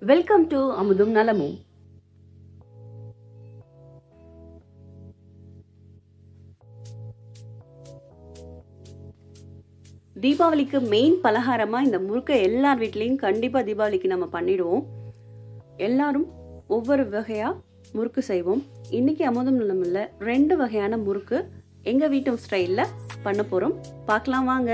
welcome to அமுதும் நலமும் தீபாவளிக்கு main பலகாரமாக இந்த முறுக்கை எல்லார் வீட்லேயும் கண்டிப்பாக தீபாவளிக்கு நம்ம பண்ணிடுவோம் எல்லாரும் ஒவ்வொரு வகையாக முறுக்கு செய்வோம் இன்னைக்கு அமுதம் நலமில் ரெண்டு வகையான முறுக்கு எங்கள் வீட்டு ஸ்டைலில் பண்ண போகிறோம் பார்க்கலாம் வாங்க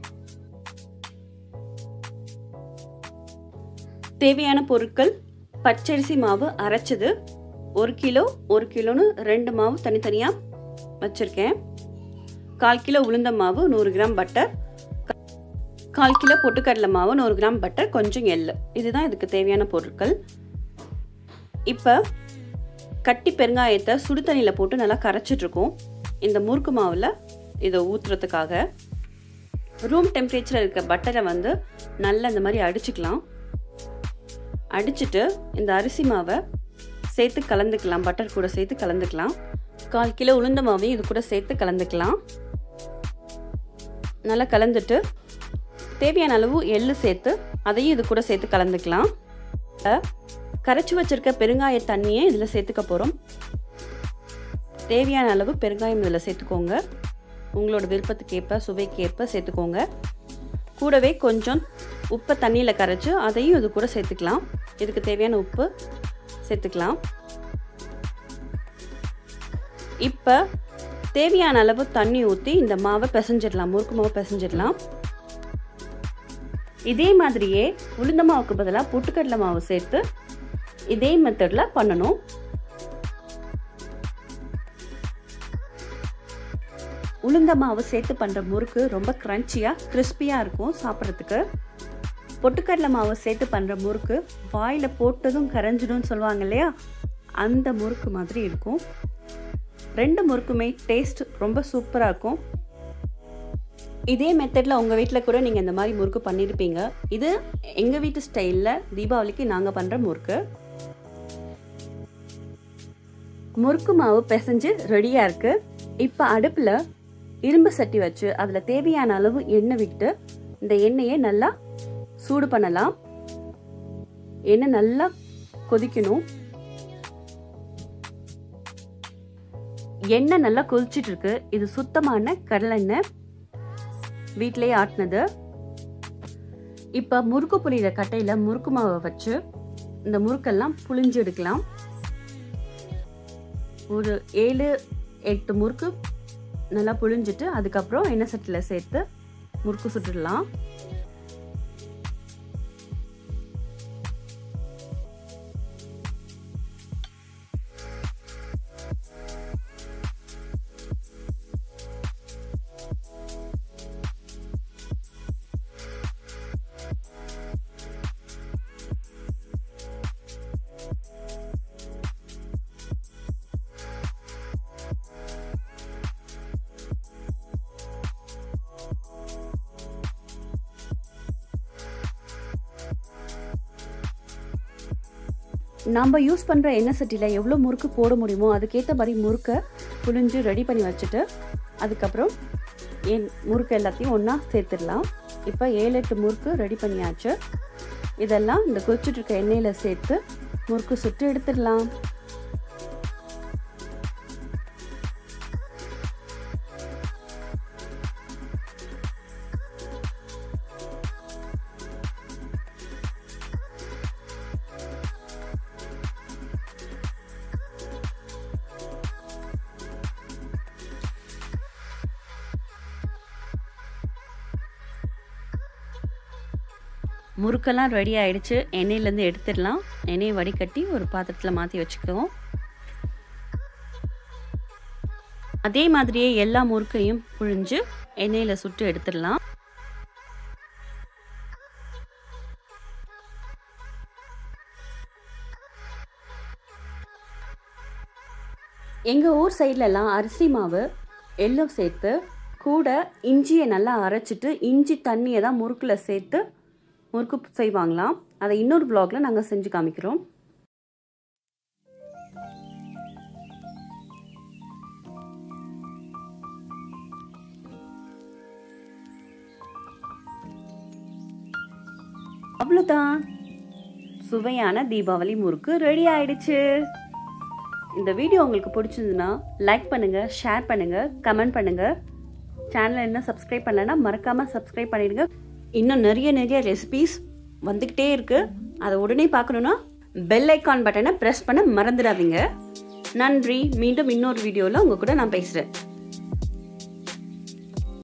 தேவையான பொருட்கள் பச்சரிசி மாவு அரைச்சது ஒரு கிலோ ஒரு கிலோன்னு ரெண்டு மாவு தனித்தனியாக வச்சுருக்கேன் கால் கிலோ உளுந்த மாவு நூறு கிராம் பட்டர் கால் கிலோ பொட்டுக்கடலை மாவு நூறு கிராம் பட்டர் கொஞ்சம் எள்ளு இதுதான் இதுக்கு தேவையான பொருட்கள் இப்போ கட்டி பெருங்காயத்தை சுடு தண்ணியில் போட்டு நல்லா கரைச்சிட்ருக்கோம் இந்த முறுக்கு மாவில் இதை ஊற்றுறதுக்காக ரூம் டெம்பரேச்சரில் இருக்க பட்டரை வந்து நல்லா இந்த மாதிரி அடிச்சுக்கலாம் அடிச்சுட்டு இந்த அரிசி மாவை சேர்த்து கலந்துக்கலாம் பட்டர் கூட சேர்த்து கலந்துக்கலாம் கால் கிலோ உளுந்த மாவையும் இது கூட சேர்த்து கலந்துக்கலாம் நல்லா கலந்துட்டு தேவையான அளவு எள்ளு சேர்த்து அதையும் இது கூட சேர்த்து கலந்துக்கலாம் கரைச்சி வச்சிருக்க பெருங்காய தண்ணியை இதில் சேர்த்துக்க போகிறோம் தேவையான அளவு பெருங்காயம் இதில் சேர்த்துக்கோங்க உங்களோட விருப்பத்துக்கு ஏற்ப சுவைக்கு ஏற்ப சேர்த்துக்கோங்க கூடவே கொஞ்சம் உப்பை தண்ணியில் கரைச்சி அதையும் இது கூட சேர்த்துக்கலாம் இதுக்கு தேவையான உப்பு சேர்த்துக்கலாம் இப்போ தேவையான அளவு தண்ணி ஊற்றி இந்த மாவை பிசைஞ்சிடலாம் முறுக்கு மாவை பிசைஞ்சிடலாம் இதே மாதிரியே உளுந்த மாவுக்கு பதிலாக பொட்டுக்கடலை மாவு சேர்த்து இதே மெத்தடில் பண்ணணும் உளுந்த மாவு சேர்த்து பண்ணுற முறுக்கு ரொம்ப க்ரன்ச்சியாக கிறிஸ்பியாக இருக்கும் சாப்பிட்றதுக்கு பொட்டுக்கடலை மாவு சேர்த்து பண்ணுற முறுக்கு வாயில் போட்டதும் கரைஞ்சிடும்னு சொல்லுவாங்க இல்லையா அந்த முறுக்கு மாதிரி இருக்கும் ரெண்டு முறுக்குமே டேஸ்ட் ரொம்ப சூப்பராக இருக்கும் இதே மெத்தடில் உங்கள் வீட்டில் கூட நீங்கள் இந்த மாதிரி முறுக்கு பண்ணியிருப்பீங்க இது எங்கள் வீட்டு ஸ்டைலில் தீபாவளிக்கு நாங்கள் பண்ணுற முறுக்கு முறுக்கு மாவு பிசைஞ்சு ரெடியாக இருக்குது இப்போ அடுப்பில் இரும்பு சட்டி வச்சு அதில் தேவையான அளவு எண்ணெய் விட்டு இந்த எண்ணெயை நல்லா சூடு பண்ணலாம் எண்ணெய் நல்லா கொதிக்கணும் எண்ணெய் நல்லா கொதிச்சிட்டு இருக்கு இது சுத்தமான கடலெண்ணெய் வீட்டிலேயே ஆட்டினது இப்போ முறுக்கு புளியிற கட்டையில் முறுக்கு மாவை வச்சு இந்த முறுக்கெல்லாம் புளிஞ்சு எடுக்கலாம் ஒரு ஏழு எட்டு முறுக்கு நல்லா புழிஞ்சிட்டு அதுக்கப்புறம் எண்ணெய் சட்டியில் சேர்த்து முறுக்கு சுட்டுடலாம் நம்ம யூஸ் பண்ணுற எண்ணெய் சட்டியில் எவ்வளோ முறுக்கு போட முடியுமோ அதுக்கேற்ற மாதிரி முறுக்கை புழிஞ்சு ரெடி பண்ணி வச்சுட்டு அதுக்கப்புறம் என் முறுக்கு எல்லாத்தையும் ஒன்றா சேர்த்துடலாம் இப்போ ஏழு எட்டு முறுக்கு ரெடி பண்ணியாச்சு இதெல்லாம் இந்த கொச்சிட்டு இருக்க எண்ணெயில் சேர்த்து முறுக்கு சுட்டு எடுத்துடலாம் முறுக்கெல்லாம் ரெடி ஆகிடுச்சு எண்ணெயிலேருந்து எடுத்துடலாம் எண்ணெயை வடிகட்டி ஒரு பாத்திரத்தில் மாற்றி வச்சுக்குவோம் அதே மாதிரியே எல்லா முறுக்கையும் புழிஞ்சு எண்ணெயில் சுட்டு எடுத்துடலாம் எங்கள் ஊர் சைட்லலாம் அரிசி மாவு எள்ளு சேர்த்து கூட இஞ்சியை நல்லா அரைச்சிட்டு இஞ்சி தண்ணியை தான் முறுக்கில் சேர்த்து முறுக்கு செய்வாங்களாம் அதை இன்னொரு ப்ளாகில் நாங்கள் செஞ்சு காமிக்கிறோம் அவ்வளோதான் சுவையான தீபாவளி முறுக்கு ரெடி ஆயிடுச்சு இந்த வீடியோ உங்களுக்கு பிடிச்சிருந்துன்னா லைக் பண்ணுங்க ஷேர் பண்ணுங்க கமெண்ட் பண்ணுங்க சேனலை என்ன சப்ஸ்கிரைப் பண்ணலன்னா மறக்காம சப்ஸ்கிரைப் பண்ணிடுங்க இன்னும் நிறைய நிறைய ரெசிபீஸ் வந்துக்கிட்டே இருக்கு அதை உடனே பார்க்கணுன்னா பெல் ஐக்கான் பட்டனை ப்ரெஸ் பண்ண மறந்துடாதீங்க நன்றி மீண்டும் இன்னொரு வீடியோவில் உங்கள் கூட நான் பேசுகிறேன்